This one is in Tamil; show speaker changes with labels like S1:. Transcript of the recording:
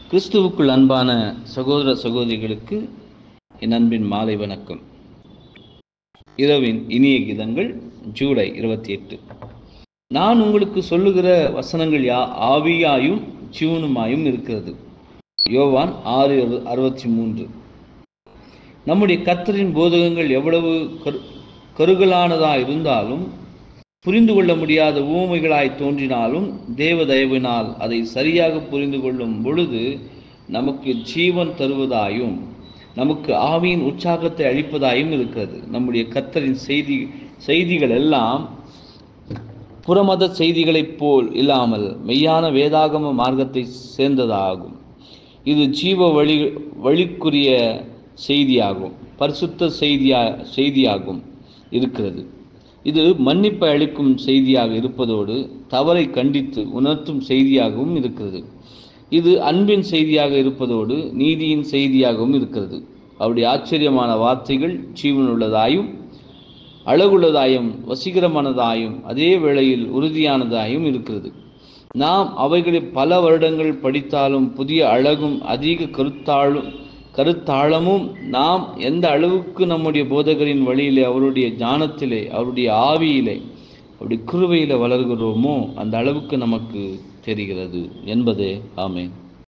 S1: கிறிஸ்துவுக்குள் அன்பான சகோதர சகோதரிகளுக்கு என் அன்பின் மாலை வணக்கம் இரவின் இனிய கீதங்கள் ஜூலை இருபத்தி எட்டு நான் உங்களுக்கு சொல்லுகிற வசனங்கள் யா ஆவியாயும் ஜீவனுமாயும் இருக்கிறது யோவான் ஆறு அறுபத்தி மூன்று நம்முடைய கத்தரின் போதகங்கள் எவ்வளவு கரு கருகலானதாக இருந்தாலும் புரிந்து கொள்ள முடியாத ஊமைகளாய் தோன்றினாலும் தேவ தயவினால் அதை சரியாக புரிந்து கொள்ளும் பொழுது நமக்கு ஜீவன் தருவதாயும் நமக்கு ஆவியின் உற்சாகத்தை அளிப்பதாயும் இருக்கிறது நம்முடைய கத்தரின் செய்தி செய்திகள் எல்லாம் புறமத செய்திகளைப் போல் இல்லாமல் மெய்யான வேதாகம மார்க்கத்தை சேர்ந்ததாகும் இது ஜீவ வழி வழிக்குரிய செய்தியாகும் பரிசுத்த செய்தியா செய்தியாகும் இருக்கிறது இது மன்னிப்பை அளிக்கும் செய்தியாக இருப்பதோடு தவறை கண்டித்து உணர்த்தும் செய்தியாகவும் இருக்கிறது இது அன்பின் செய்தியாக இருப்பதோடு நீதியின் செய்தியாகவும் இருக்கிறது அவருடைய ஆச்சரியமான வார்த்தைகள் ஜீவனுள்ளதாயும் அழகுள்ளதாயும் வசீகரமானதாயும் அதே வேளையில் உறுதியானதாயும் இருக்கிறது நாம் அவைகளை பல வருடங்கள் படித்தாலும் புதிய அழகும் அதிக கருத்தாளும் கருத்தாழமும் நாம் எந்த அளவுக்கு நம்முடைய போதகரின் வழியிலே அவருடைய ஞானத்திலே அவருடைய ஆவியிலே அவருடைய குருவையில் வளர்கிறோமோ அந்த அளவுக்கு நமக்கு தெரிகிறது என்பதே ஆமேன்